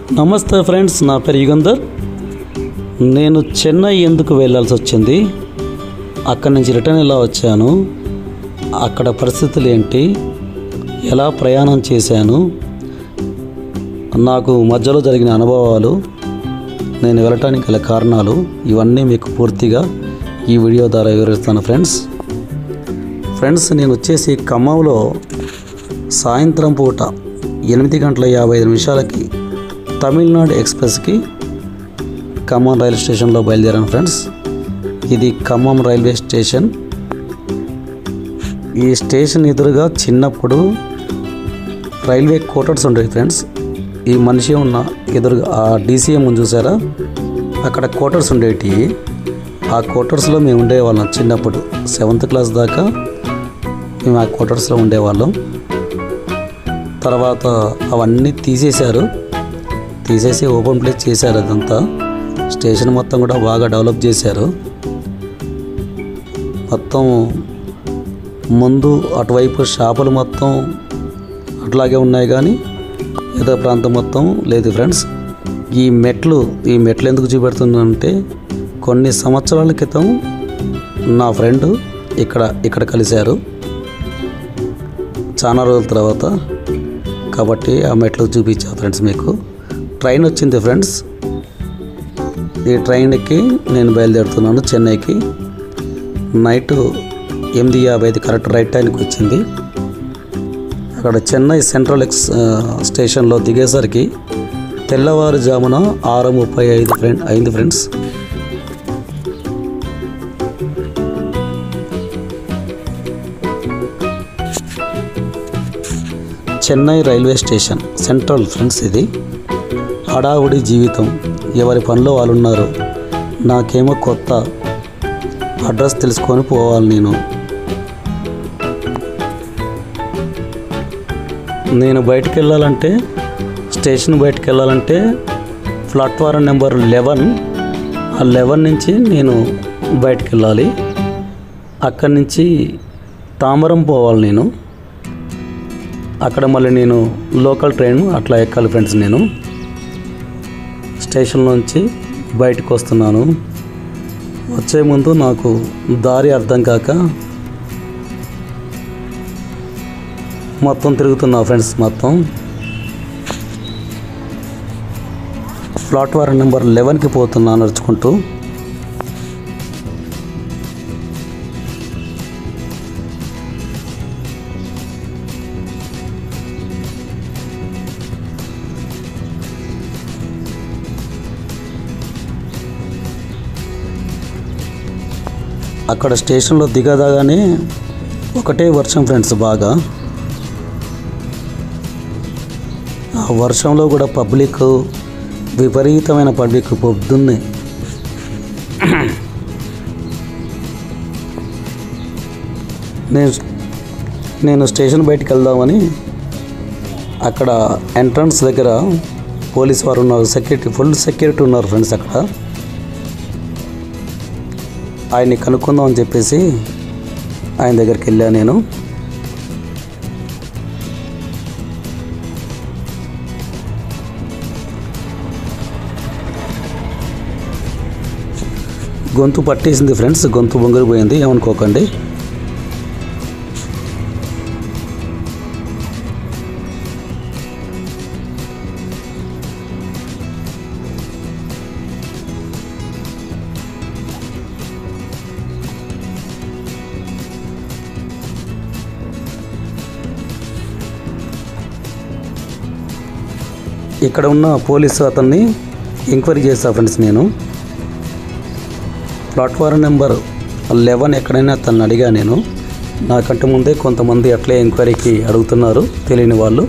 నమస్తే ఫ్రెండ్స్ నా పేరు యుగంధర్ నేను చెన్నై ఎందుకు వెళ్ళాల్సి వచ్చింది అక్కడి నుంచి రిటర్న్ ఎలా వచ్చాను అక్కడ పరిస్థితులు ఏంటి ఎలా ప్రయాణం చేశాను నాకు మధ్యలో జరిగిన అనుభవాలు నేను వెళ్ళటానికి గల కారణాలు ఇవన్నీ మీకు పూర్తిగా ఈ వీడియో ద్వారా వివరిస్తాను ఫ్రెండ్స్ ఫ్రెండ్స్ నేను వచ్చేసి ఖమ్మంలో సాయంత్రం పూట ఎనిమిది గంటల యాభై ఐదు నిమిషాలకి తమిళనాడు ఎక్స్ప్రెస్కి ఖమ్మం రైల్వే స్టేషన్లో బయలుదేరాను ఫ్రెండ్స్ ఇది ఖమ్మం రైల్వే స్టేషన్ ఈ స్టేషన్ ఎదురుగా చిన్నప్పుడు రైల్వే క్వార్టర్స్ ఉండేవి ఫ్రెండ్స్ ఈ మనిషి ఉన్న ఎదురుగా ఆ డీసీఎం చూసారా అక్కడ క్వార్టర్స్ ఉండేవి ఆ క్వార్టర్స్లో మేము ఉండేవాళ్ళం చిన్నప్పుడు సెవెంత్ క్లాస్ దాకా మేము ఆ క్వార్టర్స్లో ఉండేవాళ్ళం తర్వాత అవన్నీ తీసేశారు తీసేసి ఓపెన్ ప్లేస్ చేశారు అదంతా స్టేషన్ మొత్తం కూడా బాగా డెవలప్ చేశారు మొత్తం ముందు అటువైపు షాపులు మొత్తం అట్లాగే ఉన్నాయి కానీ ఏదో ప్రాంతం మొత్తం లేదు ఫ్రెండ్స్ ఈ మెట్లు ఈ మెట్లు ఎందుకు చూపెడుతున్నానంటే కొన్ని సంవత్సరాల క్రితం నా ఫ్రెండ్ ఇక్కడ ఇక్కడ కలిశారు చాలా రోజుల తర్వాత కాబట్టి ఆ మెట్లు చూపించా ఫ్రెండ్స్ మీకు ట్రైన్ వచ్చింది ఫ్రెండ్స్ ఈ ట్రైన్ ఎక్కి నేను బయలుదేరుతున్నాను చెన్నైకి నైట్ ఎనిమిది యాభై ఐదు కరెక్ట్ రైట్ టైంకి వచ్చింది అక్కడ చెన్నై సెంట్రల్ ఎక్స్ ఆ, స్టేషన్లో దిగేసరికి తెల్లవారుజామున ఆరు ముప్పై ఐదు ఫ్రెండ్ అయింది friends Chennai railway station central friends ఇది హడావుడి జీవితం ఎవరి పనిలో వాళ్ళు ఉన్నారు నాకేమో కొత్త అడ్రస్ తెలుసుకొని పోవాలి నేను నేను బయటికి వెళ్ళాలంటే స్టేషన్ బయటికి వెళ్ళాలంటే ప్లాట్ఫారం నెంబర్ లెవెన్ ఆ లెవెన్ నుంచి నేను బయటికి వెళ్ళాలి అక్కడి నుంచి తామరం పోవాలి నేను అక్కడ మళ్ళీ నేను లోకల్ ట్రైన్ అట్లా ఎక్కాలి ఫ్రెండ్స్ నేను స్టేషన్ నుంచి బయటకు వస్తున్నాను వచ్చే ముందు నాకు దారి అర్థం కాక మొత్తం తిరుగుతున్నా ఫ్రెండ్స్ మొత్తం ప్లాట్ఫారం నెంబర్ లెవెన్కి పోతున్నా నడుచుకుంటూ అక్కడ స్టేషన్లో దిగదాగానే ఒకటే వర్షం ఫ్రెండ్స్ బాగా ఆ వర్షంలో కూడా పబ్లిక్ విపరీతమైన పబ్లిక్ పొద్దున్నే నేను నేను స్టేషన్ బయటికి వెళ్దామని అక్కడ ఎంట్రన్స్ దగ్గర పోలీస్ వారు ఉన్నారు సెక్యూరిటీ ఫుల్ సెక్యూరిటీ ఉన్నారు ఫ్రెండ్స్ అక్కడ ఆయన్ని కనుక్కుందాం అని చెప్పేసి ఆయన దగ్గరికి వెళ్ళా నేను గొంతు పట్టేసింది ఫ్రెండ్స్ గొంతు బొంగిరిపోయింది ఏమనుకోకండి ఇక్కడ ఉన్న పోలీసు అతన్ని ఎంక్వైరీ చేస్తా ఫ్రెండ్స్ నేను ప్లాట్ఫారం నెంబర్ లెవెన్ ఎక్కడైనా అతన్ని అడిగా నేను నాకంటే ముందే కొంతమంది అట్లే ఎంక్వైరీకి అడుగుతున్నారు తెలియని వాళ్ళు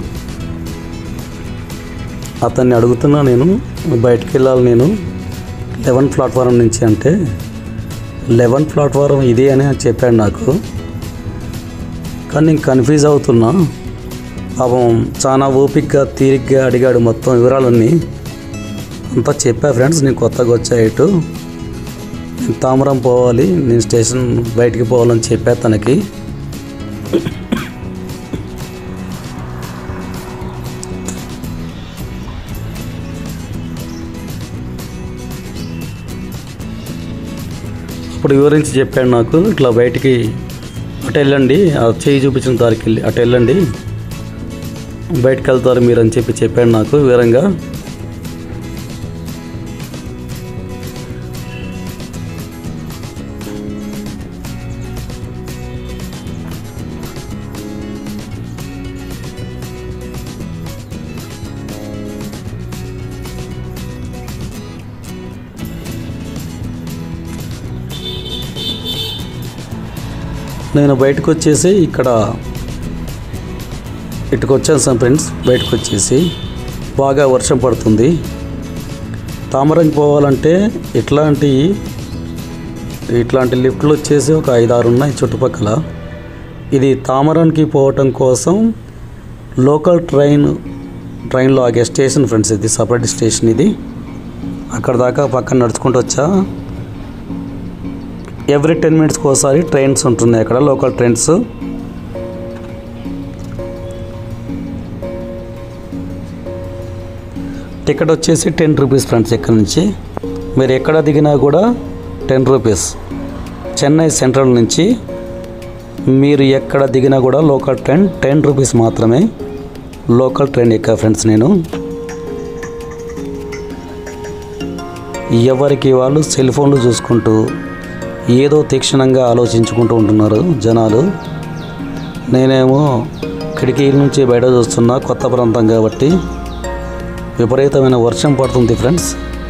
అతన్ని అడుగుతున్నా నేను బయటికి వెళ్ళాలి నేను లెవెన్ ప్లాట్ఫారం నుంచి అంటే లెవెన్ ప్లాట్ఫారం ఇదే అని చెప్పాడు నాకు కానీ నేను కన్ఫ్యూజ్ అవుతున్నా పాపం చాలా ఓపిక్గా తీరిగ్గా అడిగాడు మొత్తం వివరాలన్నీ అంతా చెప్పా ఫ్రెండ్స్ నేను కొత్తగా వచ్చా ఇటు నేను తామరం పోవాలి నేను స్టేషన్ బయటికి పోవాలని చెప్పా తనకి అప్పుడు వివరించి చెప్పాడు నాకు ఇట్లా బయటికి అటు వెళ్ళండి ఆ చేయి చూపించిన దారికి వెళ్ళి అటు వెళ్ళండి బయటకు వెళ్తారు మీరు అని చెప్పి చెప్పాడు నాకు వివరంగా నేను బయటకు వచ్చేసి ఇక్కడ ఇటుకు వచ్చాను సార్ ఫ్రెండ్స్ బయటకు వచ్చేసి బాగా వర్షం పడుతుంది తామరంకి పోవాలంటే ఇట్లాంటి ఇట్లాంటి లిఫ్ట్లు వచ్చేసి ఒక ఐదు ఆరు ఉన్నాయి చుట్టుపక్కల ఇది తామరానికి పోవటం కోసం లోకల్ ట్రైన్ ట్రైన్లో ఆగే స్టేషన్ ఫ్రెండ్స్ ఇది సపరేట్ స్టేషన్ ఇది అక్కడ దాకా పక్కన నడుచుకుంటూ వచ్చా ఎవ్రీ టెన్ మినిట్స్కి ఒకసారి ట్రైన్స్ ఉంటున్నాయి అక్కడ లోకల్ ట్రైన్స్ టికెట్ వచ్చేసి టెన్ రూపీస్ ఫ్రెండ్స్ ఇక్కడ నుంచి మీరు ఎక్కడ దిగినా కూడా టెన్ రూపీస్ చెన్నై సెంట్రల్ నుంచి మీరు ఎక్కడ దిగినా కూడా లోకల్ ట్రైన్ టెన్ రూపీస్ మాత్రమే లోకల్ ట్రైన్ ఎక్కా ఫ్రెండ్స్ నేను ఎవరికి వాళ్ళు సెల్ ఫోన్లు చూసుకుంటూ ఏదో తీక్షణంగా ఆలోచించుకుంటూ ఉంటున్నారు జనాలు నేనేమో కిటికీల నుంచి బయట చూస్తున్నా కొత్త ప్రాంతం కాబట్టి విపరీతమైన వర్షం పడుతుంది ఫ్రెండ్స్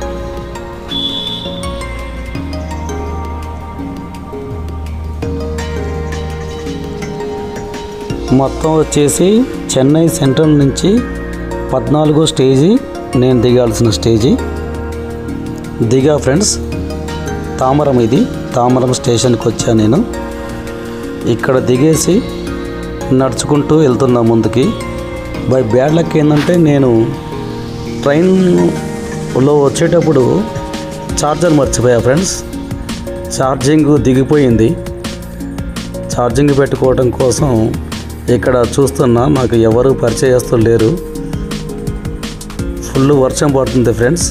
మొత్తం వచ్చేసి చెన్నై సెంట్రల్ నుంచి పద్నాలుగో స్టేజీ నేను దిగాల్సిన స్టేజీ దిగా ఫ్రెండ్స్ తామరం ఇది తామరం స్టేషన్కి వచ్చా నేను ఇక్కడ దిగేసి నడుచుకుంటూ వెళ్తున్నా ముందుకి బై బ్యాడ్ లక్ ఏంటంటే నేను ట్రైన్లో వచ్చేటప్పుడు ఛార్జర్ మర్చిపోయా ఫ్రెండ్స్ ఛార్జింగ్ దిగిపోయింది ఛార్జింగ్ పెట్టుకోవడం కోసం ఇక్కడ చూస్తున్నా నాకు ఎవరు పరిచయస్తులు లేరు ఫుల్ వర్షం పడుతుంది ఫ్రెండ్స్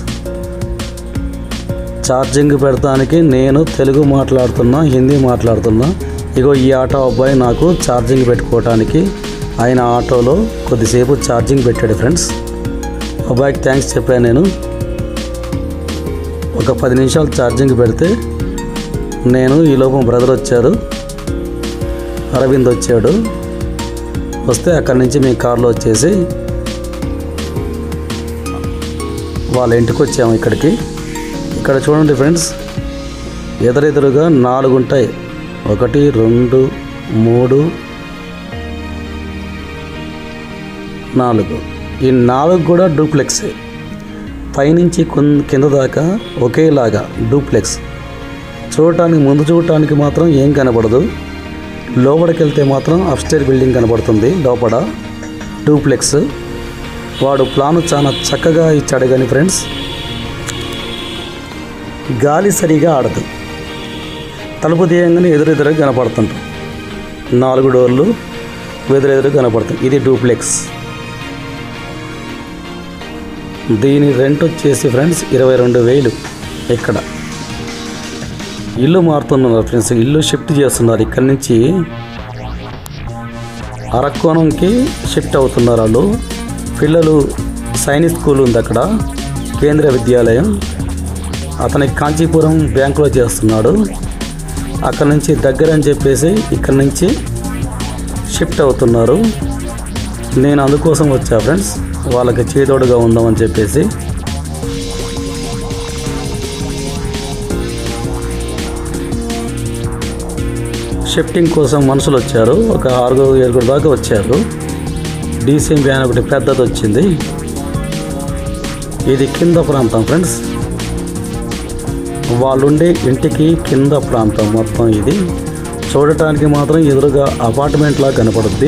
ఛార్జింగ్ పెడతానికి నేను తెలుగు మాట్లాడుతున్నా హిందీ మాట్లాడుతున్నా ఇగో ఈ ఆటో అబ్బాయి నాకు ఛార్జింగ్ పెట్టుకోవటానికి ఆయన ఆటోలో కొద్దిసేపు ఛార్జింగ్ పెట్టాడు ఫ్రెండ్స్ అబ్బాయికి థ్యాంక్స్ చెప్పాను నేను ఒక పది నిమిషాలు ఛార్జింగ్ పెడితే నేను ఈ లోపం బ్రదర్ వచ్చారు అరవింద్ వచ్చాడు వస్తే అక్కడి నుంచి మీ కార్లో వచ్చేసి వాళ్ళ ఇంటికి వచ్చాము ఇక్కడికి ఇక్కడ చూడండి ఫ్రెండ్స్ ఎదురెదురుగా నాలుగు ఉంటాయి ఒకటి రెండు మూడు నాలుగు ఈ నాలుగు కూడా డూప్లెక్సే పైనుంచి కొన్- కింద దాకా ఒకేలాగా డూప్లెక్స్ చూడటానికి ముందు చూడటానికి మాత్రం ఏం కనపడదు లోపలికి వెళ్తే మాత్రం అప్స్టేర్ బిల్డింగ్ కనపడుతుంది లోపల డూప్లెక్స్ వాడు ప్లాను చాలా చక్కగా ఇచ్చాడు కానీ ఫ్రెండ్స్ గాలి సరిగా ఆడదు తలుపు తీయంగానే ఎదురెదురుగా కనపడుతుంటాం నాలుగు డోర్లు ఎదురెదురు కనపడుతుంది ఇది డూప్లెక్స్ దీని రెంట్ వచ్చేసి ఫ్రెండ్స్ ఇరవై రెండు వేలు ఇక్కడ ఇల్లు మారుతున్నారు ఫ్రెండ్స్ ఇల్లు షిఫ్ట్ చేస్తున్నారు ఇక్కడి నుంచి అరక్కోణంకి షిఫ్ట్ అవుతున్నారు వాళ్ళు పిల్లలు సైనిక్ స్కూల్ ఉంది అక్కడ కేంద్రీయ విద్యాలయం అతనికి కాంచీపురం బ్యాంకులో చేస్తున్నాడు అక్కడ నుంచి దగ్గర అని చెప్పేసి ఇక్కడ నుంచి షిఫ్ట్ అవుతున్నారు నేను అందుకోసం వచ్చా ఫ్రెండ్స్ వాళ్ళకి చేదోడుగా ఉందామని చెప్పేసి షిఫ్టింగ్ కోసం మనుషులు వచ్చారు ఒక ఆరుగురు ఏడుగురు దాకా వచ్చారు డీసీఎం వ్యాన్ ఒకటి పెద్దది వచ్చింది ఇది కింద ప్రాంతం ఫ్రెండ్స్ వాళ్ళుండే ఇంటికి కింద ప్రాంతం మొత్తం ఇది చూడటానికి మాత్రం ఎదురుగా అపార్ట్మెంట్ లా కనపడుద్ది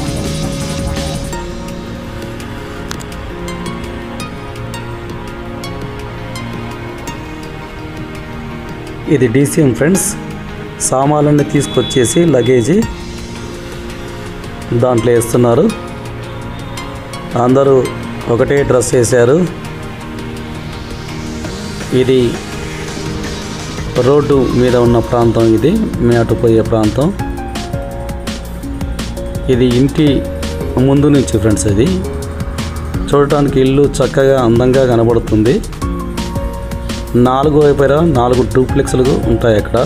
ఇది డీసీఎం ఫ్రెండ్స్ సామాన్లన్నీ తీసుకొచ్చేసి లగేజీ దాంట్లో వేస్తున్నారు అందరూ ఒకటే డ్రెస్ వేశారు ఇది రోడ్డు మీద ఉన్న ప్రాంతం ఇది మేము అటు పోయే ప్రాంతం ఇది ఇంటి ముందు నుంచి ఫ్రెండ్స్ ఇది చూడటానికి ఇల్లు చక్కగా అందంగా కనబడుతుంది నాలుగు వైపున నాలుగు డూప్లెక్స్లు ఉంటాయి అక్కడ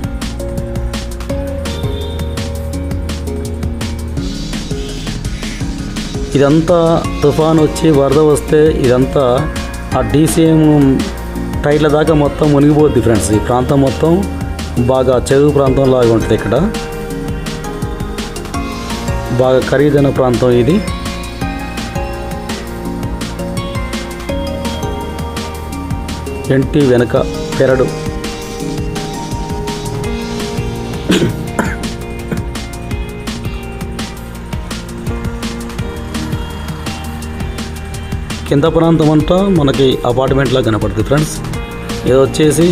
ఇదంతా తుఫాన్ వచ్చి వరద వస్తే ఇదంతా ఆ డీసీఎం టైర్ల దాకా మొత్తం మునిగిపోద్ది ఫ్రెండ్స్ ఈ ప్రాంతం మొత్తం బాగా చెరువు ప్రాంతం లాగా ఉంటుంది ఇక్కడ బాగా ఖరీదైన ప్రాంతం ఇది ఇంటి వెనక పెరడు కింద ప్రాంతం అంతా మనకి అపార్ట్మెంట్లా కనపడుతుంది ఫ్రెండ్స్ ఇది వచ్చేసి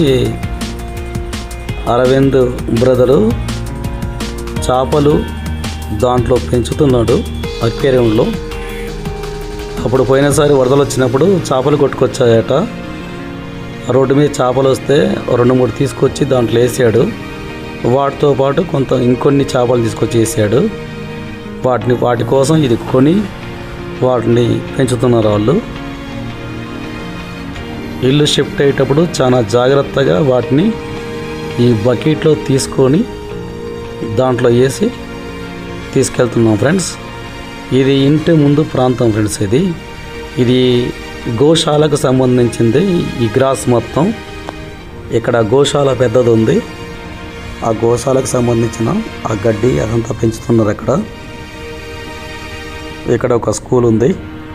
అరవింద్ బ్రదరు చేపలు దాంట్లో పెంచుతున్నాడు అక్వేరియంలో అప్పుడు పోయినసారి వరదలు వచ్చినప్పుడు చేపలు కొట్టుకొచ్చాయట రోడ్డు మీద చేపలు వస్తే రెండు మూడు తీసుకొచ్చి దాంట్లో వేసాడు వాటితో పాటు కొంత ఇంకొన్ని చేపలు తీసుకొచ్చి వేసాడు వాటిని వాటి కోసం ఇది కొని వాటిని పెంచుతున్నారు వాళ్ళు ఇల్లు షిఫ్ట్ అయ్యేటప్పుడు చాలా జాగ్రత్తగా వాటిని ఈ బకెట్లో తీసుకొని దాంట్లో వేసి తీసుకెళ్తున్నాం ఫ్రెండ్స్ ఇది ఇంటి ముందు ప్రాంతం ఫ్రెండ్స్ ఇది ఇది గోశాలకు సంబంధించింది ఈ గ్రాస్ మొత్తం ఇక్కడ గోశాల పెద్దది ఉంది ఆ గోశాలకు సంబంధించిన ఆ గడ్డి అదంతా పెంచుతున్నారు అక్కడ ఇక్కడ ఒక స్కూల్ ఉంది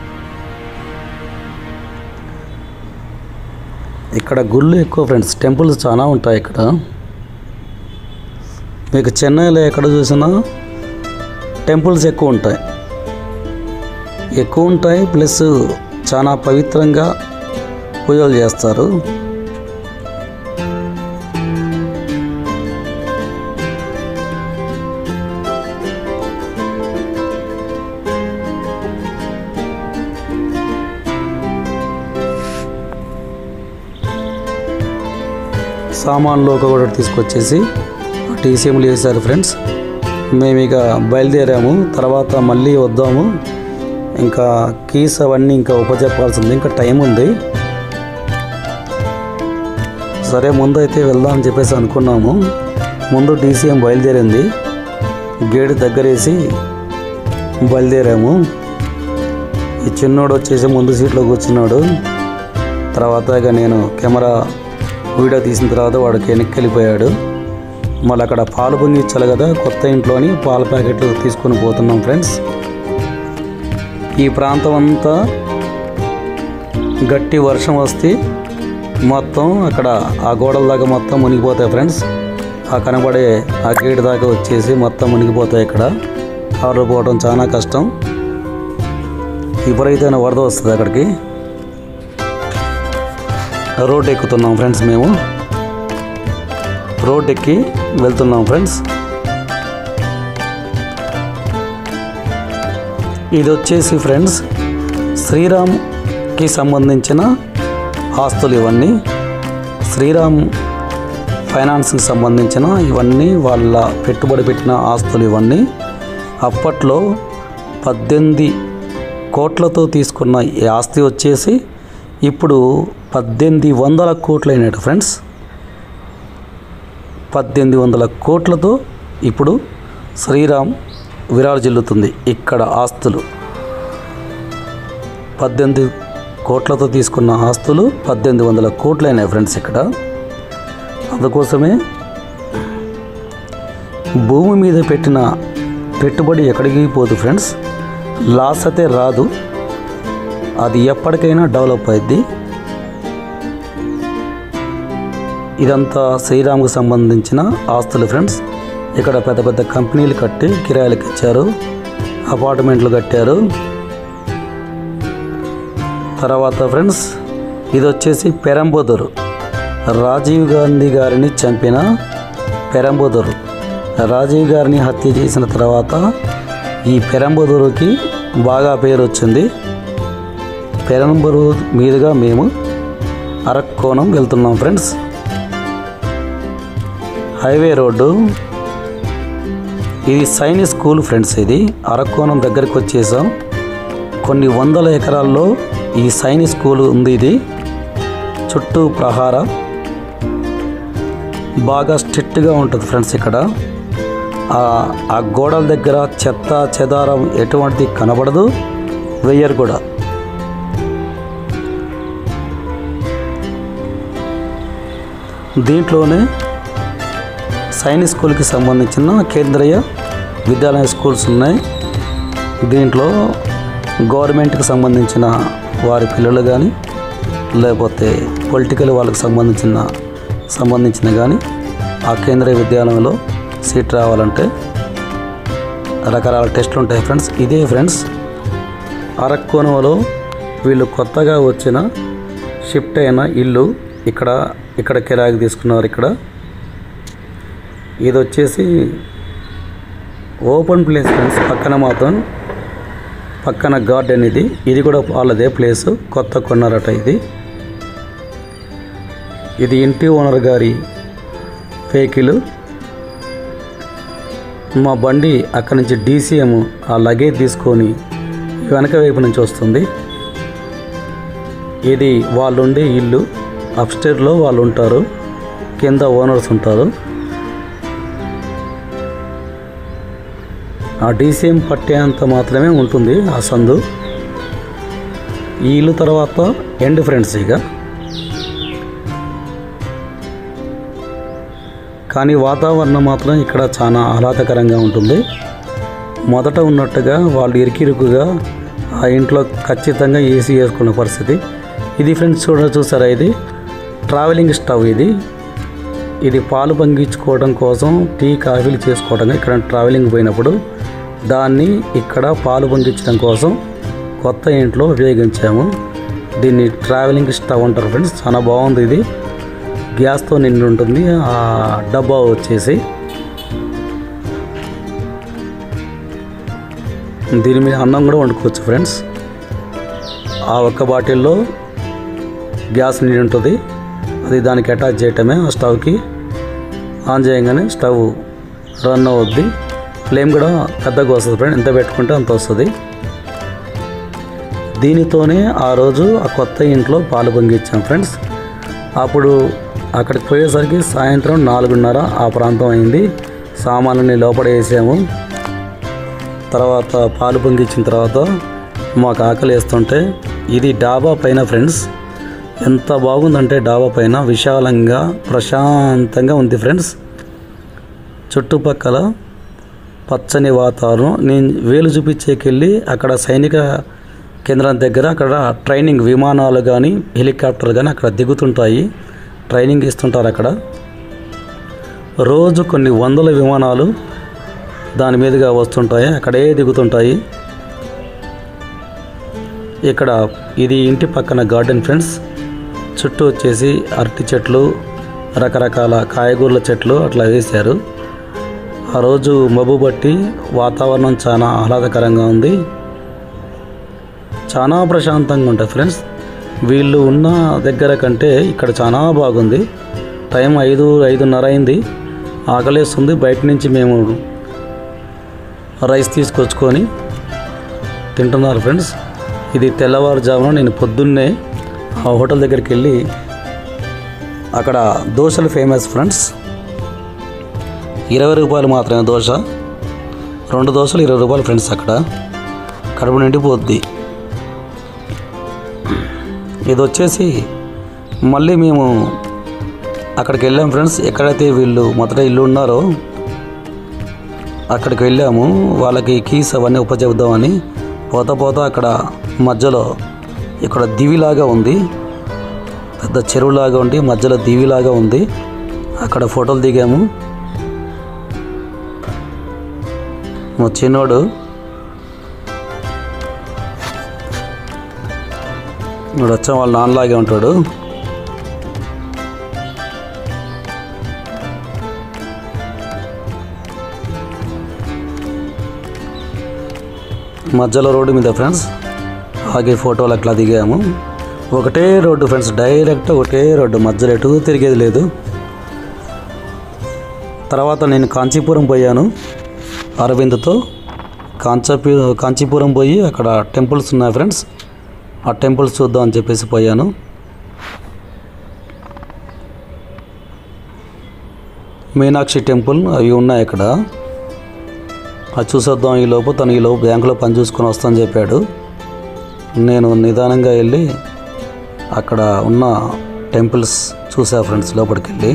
ఇక్కడ గుళ్ళు ఎక్కువ ఫ్రెండ్స్ టెంపుల్స్ చాలా ఉంటాయి ఇక్కడ మీకు చెన్నైలో ఎక్కడ చూసినా టెంపుల్స్ ఎక్కువ ఉంటాయి ఎక్కువ ఉంటాయి ప్లస్ చాలా పవిత్రంగా పూజలు చేస్తారు సామాన్లు ఒకటి తీసుకొచ్చేసి టీసీఎంలు వేశారు ఫ్రెండ్స్ మేము ఇక బయలుదేరాము తర్వాత మళ్ళీ వద్దాము ఇంకా కీస్ అవన్నీ ఇంకా ఉపజెప్పాల్సింది ఇంకా టైం ఉంది సరే ముందు అయితే వెళ్దామని చెప్పేసి అనుకున్నాము ముందు డీసీఎం బయలుదేరింది గేట్ దగ్గరేసి బయలుదేరాము ఈ చిన్నోడు వచ్చేసి ముందు సీట్లో కూర్చున్నాడు తర్వాత ఇక నేను కెమెరా వీడియో తీసిన తర్వాత వాడికి వెనక్కి వెళ్ళిపోయాడు మళ్ళీ అక్కడ పాలు పొంగిచ్చాలి కదా కొత్త ఇంట్లోని పాల ప్యాకెట్లు తీసుకొని పోతున్నాం ఫ్రెండ్స్ ఈ ప్రాంతం అంతా గట్టి వర్షం వస్తే మొత్తం అక్కడ ఆ గోడల దాకా మొత్తం మునిగిపోతాయి ఫ్రెండ్స్ ఆ కనబడే ఆ గేట్ దాకా వచ్చేసి మొత్తం మునిగిపోతాయి ఇక్కడ కారు పోవడం చాలా కష్టం విపరీతమైన వరద వస్తుంది అక్కడికి రోడ్ ఎక్కుతున్నాం ఫ్రెండ్స్ మేము రోడ్ ఎక్కి వెళ్తున్నాం ఫ్రెండ్స్ ఇది వచ్చేసి ఫ్రెండ్స్ శ్రీరామ్కి సంబంధించిన ఆస్తులు ఇవన్నీ శ్రీరామ్ ఫైనాన్స్కి సంబంధించిన ఇవన్నీ వాళ్ళ పెట్టుబడి పెట్టిన ఆస్తులు ఇవన్నీ అప్పట్లో పద్దెనిమిది కోట్లతో తీసుకున్న ఈ ఆస్తి వచ్చేసి ఇప్పుడు పద్దెనిమిది వందల కోట్లు అయినట్టు ఫ్రెండ్స్ పద్దెనిమిది వందల కోట్లతో ఇప్పుడు శ్రీరామ్ విరాజిల్లుతుంది ఇక్కడ ఆస్తులు పద్దెనిమిది కోట్లతో తీసుకున్న ఆస్తులు పద్దెనిమిది వందల కోట్లు అయినాయి ఫ్రెండ్స్ ఇక్కడ అందుకోసమే భూమి మీద పెట్టిన పెట్టుబడి ఎక్కడికి పోదు ఫ్రెండ్స్ లాస్ అయితే రాదు అది ఎప్పటికైనా డెవలప్ అయింది ఇదంతా శ్రీరామ్కు సంబంధించిన ఆస్తులు ఫ్రెండ్స్ ఇక్కడ పెద్ద పెద్ద కంపెనీలు కట్టి కిరాయిలకు ఇచ్చారు అపార్ట్మెంట్లు కట్టారు తర్వాత ఫ్రెండ్స్ ఇది వచ్చేసి పెరంబోదరు రాజీవ్ గాంధీ గారిని చంపిన పెరంబోదరు రాజీవ్ గారిని హత్య చేసిన తర్వాత ఈ పెరంబోదరుకి బాగా పేరు వచ్చింది పెరంబరు మీదుగా మేము అరక్కోణం వెళ్తున్నాం ఫ్రెండ్స్ హైవే రోడ్డు ఇది సైనిక్ స్కూల్ ఫ్రెండ్స్ ఇది అరకోణం దగ్గరికి వచ్చేసాం కొన్ని వందల ఎకరాల్లో ఈ సైనిక్ స్కూల్ ఉంది ఇది చుట్టూ ప్రహార బాగా స్ట్రిక్ట్గా ఉంటుంది ఫ్రెండ్స్ ఇక్కడ ఆ- ఆ గోడల దగ్గర చెత్త చెదారం ఎటువంటిది కనబడదు వెయ్యరు కూడా దీంట్లోనే సైనిక్ స్కూల్కి సంబంధించిన కేంద్రీయ విద్యాలయ స్కూల్స్ ఉన్నాయి దీంట్లో గవర్నమెంట్కి సంబంధించిన వారి పిల్లలు కానీ లేకపోతే పొలిటికల్ వాళ్ళకి సంబంధించిన సంబంధించిన కానీ ఆ కేంద్రీయ విద్యాలయంలో సీట్ రావాలంటే రకరకాల టెస్టులు ఉంటాయి ఫ్రెండ్స్ ఇదే ఫ్రెండ్స్ అరక్కోనలో వీళ్ళు కొత్తగా వచ్చిన షిఫ్ట్ అయిన ఇల్లు ఇక్కడ ఇక్కడ కిరాయికి తీసుకున్నారు ఇక్కడ ఇది వచ్చేసి ఓపెన్ ప్లేస్ ఫ్రెండ్స్ పక్కన మాత్రం పక్కన గార్డెన్ ఇది ఇది కూడా వాళ్ళదే ప్లేస్ కొత్త కొన్నారట ఇది ఇది ఇంటి ఓనర్ గారి వెహికల్ మా బండి అక్కడి నుంచి డీసీఎం ఆ లగేజ్ తీసుకొని వెనక వైపు నుంచి వస్తుంది ఇది వాళ్ళు ఉండే ఇల్లు అప్స్టేర్లో వాళ్ళు ఉంటారు కింద ఓనర్స్ ఉంటారు ఆ డీసీఎం పట్టేంత మాత్రమే ఉంటుంది ఆ సందు ఈ ఇల్లు తర్వాత ఎండ్ ఫ్రెండ్స్ ఇక కానీ వాతావరణం మాత్రం ఇక్కడ చాలా ఆహ్లాదకరంగా ఉంటుంది మొదట ఉన్నట్టుగా వాళ్ళు ఇరికిరుకుగా ఆ ఇంట్లో ఖచ్చితంగా ఏసీ వేసుకున్న పరిస్థితి ఇది ఫ్రెండ్స్ చూడ చూసారా ఇది ట్రావెలింగ్ స్టవ్ ఇది ఇది పాలు పొంగించుకోవడం కోసం టీ కాఫీలు చేసుకోవడం ఇక్కడ ట్రావెలింగ్ పోయినప్పుడు దాన్ని ఇక్కడ పాలు పొంగించడం కోసం కొత్త ఇంట్లో ఉపయోగించాము దీన్ని ట్రావెలింగ్ స్టవ్ అంటారు ఫ్రెండ్స్ చాలా బాగుంది ఇది గ్యాస్తో నిండి ఉంటుంది ఆ డబ్బా వచ్చేసి దీని మీద అన్నం కూడా వండుకోవచ్చు ఫ్రెండ్స్ ఆ ఒక్క బాటిల్లో గ్యాస్ నిండి ఉంటుంది అది దానికి అటాచ్ చేయటమే ఆ స్టవ్కి ఆన్ చేయగానే స్టవ్ రన్ అవుద్ది ఫ్లేమ్ కూడా పెద్దగా వస్తుంది ఫ్రెండ్ ఎంత పెట్టుకుంటే అంత వస్తుంది దీనితోనే ఆ రోజు ఆ కొత్త ఇంట్లో పాలు పొంగిచ్చాం ఫ్రెండ్స్ అప్పుడు అక్కడికి పోయేసరికి సాయంత్రం నాలుగున్నర ఆ ప్రాంతం అయింది సామాన్లని లోపల వేసాము తర్వాత పాలు పొంగిచ్చిన తర్వాత మాకు ఆకలి వేస్తుంటే ఇది డాబా పైన ఫ్రెండ్స్ ఎంత బాగుందంటే డాబా పైన విశాలంగా ప్రశాంతంగా ఉంది ఫ్రెండ్స్ చుట్టుపక్కల పచ్చని వాతావరణం నేను వేలు చూపించేకెళ్ళి అక్కడ సైనిక కేంద్రం దగ్గర అక్కడ ట్రైనింగ్ విమానాలు కానీ హెలికాప్టర్ కానీ అక్కడ దిగుతుంటాయి ట్రైనింగ్ ఇస్తుంటారు అక్కడ రోజు కొన్ని వందల విమానాలు దాని మీదుగా వస్తుంటాయి అక్కడే దిగుతుంటాయి ఇక్కడ ఇది ఇంటి పక్కన గార్డెన్ ఫ్రెండ్స్ చుట్టూ వచ్చేసి అరటి చెట్లు రకరకాల కాయగూరల చెట్లు అట్లా వేశారు ఆ రోజు మబ్బు బట్టి వాతావరణం చాలా ఆహ్లాదకరంగా ఉంది చాలా ప్రశాంతంగా ఉంటుంది ఫ్రెండ్స్ వీళ్ళు ఉన్న దగ్గర కంటే ఇక్కడ చాలా బాగుంది టైం ఐదు ఐదున్నర అయింది ఆకలేస్తుంది బయట నుంచి మేము రైస్ తీసుకొచ్చుకొని తింటున్నారు ఫ్రెండ్స్ ఇది తెల్లవారుజామున నేను పొద్దున్నే ఆ హోటల్ దగ్గరికి వెళ్ళి అక్కడ దోశలు ఫేమస్ ఫ్రెండ్స్ ఇరవై రూపాయలు మాత్రమే దోశ రెండు దోశలు ఇరవై రూపాయలు ఫ్రెండ్స్ అక్కడ కడుపు నిండిపోద్ది ఇది వచ్చేసి మళ్ళీ మేము అక్కడికి వెళ్ళాం ఫ్రెండ్స్ ఎక్కడైతే వీళ్ళు మొదట ఇల్లు ఉన్నారో అక్కడికి వెళ్ళాము వాళ్ళకి కీస్ అవన్నీ ఉపచెబుదామని పోతా పోతా అక్కడ మధ్యలో ఇక్కడ దివిలాగా ఉంది పెద్ద చెరువులాగా ఉండి మధ్యలో దివిలాగా ఉంది అక్కడ ఫోటోలు దిగాము మా చిన్నోడు ఇప్పుడు వచ్చాం వాళ్ళ నాన్నలాగే ఉంటాడు మధ్యలో రోడ్డు మీద ఫ్రెండ్స్ ఆగే ఫోటోలు అట్లా దిగాము ఒకటే రోడ్డు ఫ్రెండ్స్ డైరెక్ట్ ఒకటే రోడ్డు మధ్యలో ఎటు తిరిగేది లేదు తర్వాత నేను కాంచీపురం పోయాను అరవింద్తో కాంచపూ కాంచీపురం పోయి అక్కడ టెంపుల్స్ ఉన్నాయి ఫ్రెండ్స్ ఆ టెంపుల్స్ చూద్దాం అని చెప్పేసి పోయాను మీనాక్షి టెంపుల్ అవి ఉన్నాయి అక్కడ అది చూసొద్దాం ఈ లోపు తను ఈ లోపు బ్యాంకులో పని చూసుకొని వస్తానని చెప్పాడు నేను నిదానంగా వెళ్ళి అక్కడ ఉన్న టెంపుల్స్ చూసా ఫ్రెండ్స్ లోపలికి వెళ్ళి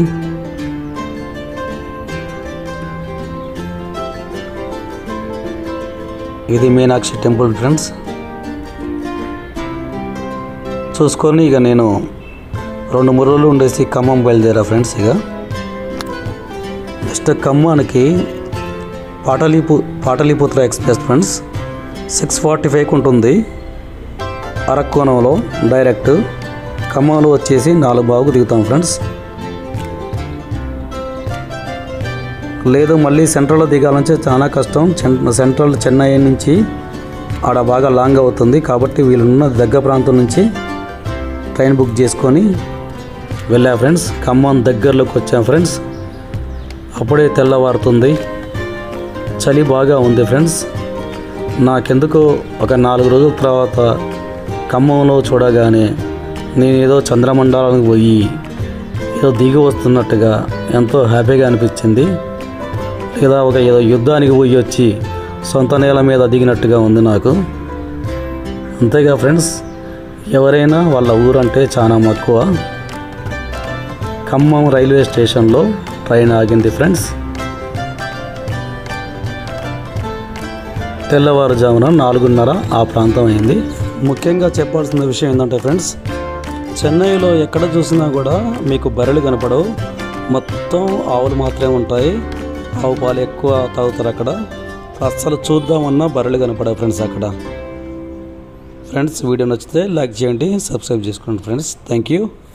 ఇది మీనాక్షి టెంపుల్ ఫ్రెండ్స్ చూసుకొని ఇక నేను రెండు మూడు రోజులు ఉండేసి ఖమ్మం బయలుదేరా ఫ్రెండ్స్ ఇక నెక్స్ట్ ఖమ్మానికి పాటలీపు Pataliputra express friends six forty ఫైవ్కి ఉంటుంది అరక్కోణంలో డైరెక్ట్ ఖమ్మంలో వచ్చేసి నాలుగు బాగు దిగుతాం ఫ్రెండ్స్ లేదు మళ్ళీ సెంట్రల్లో దిగాలంటే చాలా కష్టం చెన్- సెంట్రల్ చెన్నై నుంచి ఆడ బాగా లాంగ్ అవుతుంది కాబట్టి వీళ్ళున్న దగ్గర ప్రాంతం నుంచి ట్రైన్ బుక్ చేసుకొని వెళ్ళా ఫ్రెండ్స్ ఖమ్మం దగ్గరలోకి వచ్చాం ఫ్రెండ్స్ అప్పుడే తెల్లవారుతుంది చలి బాగా ఉంది ఫ్రెండ్స్ నాకెందుకో ఒక నాలుగు రోజుల తర్వాత ఖమ్మంలో చూడగానే నేను ఏదో చంద్రమండలానికి పోయి ఏదో దిగి వస్తున్నట్టుగా ఎంతో హ్యాపీగా అనిపించింది లేదా ఒక ఏదో యుద్ధానికి పోయి వచ్చి సొంత నేల మీద దిగినట్టుగా ఉంది నాకు అంతేగా ఫ్రెండ్స్ ఎవరైనా వాళ్ళ ఊరంటే చాలా మక్కువ ఖమ్మం రైల్వే స్టేషన్లో ట్రైన్ ఆగింది ఫ్రెండ్స్ తెల్లవారుజామున నాలుగున్నర ఆ ప్రాంతం అయింది ముఖ్యంగా చెప్పాల్సిన విషయం ఏంటంటే ఫ్రెండ్స్ చెన్నైలో ఎక్కడ చూసినా కూడా మీకు బర్రెలు కనపడవు మొత్తం ఆవులు మాత్రమే ఉంటాయి ఆవు పాలు ఎక్కువ తాగుతారు అక్కడ అస్సలు చూద్దామన్నా బర్రెలు కనపడవు ఫ్రెండ్స్ అక్కడ ఫ్రెండ్స్ వీడియో నచ్చితే లైక్ చేయండి సబ్స్క్రైబ్ చేసుకోండి ఫ్రెండ్స్ థ్యాంక్ యూ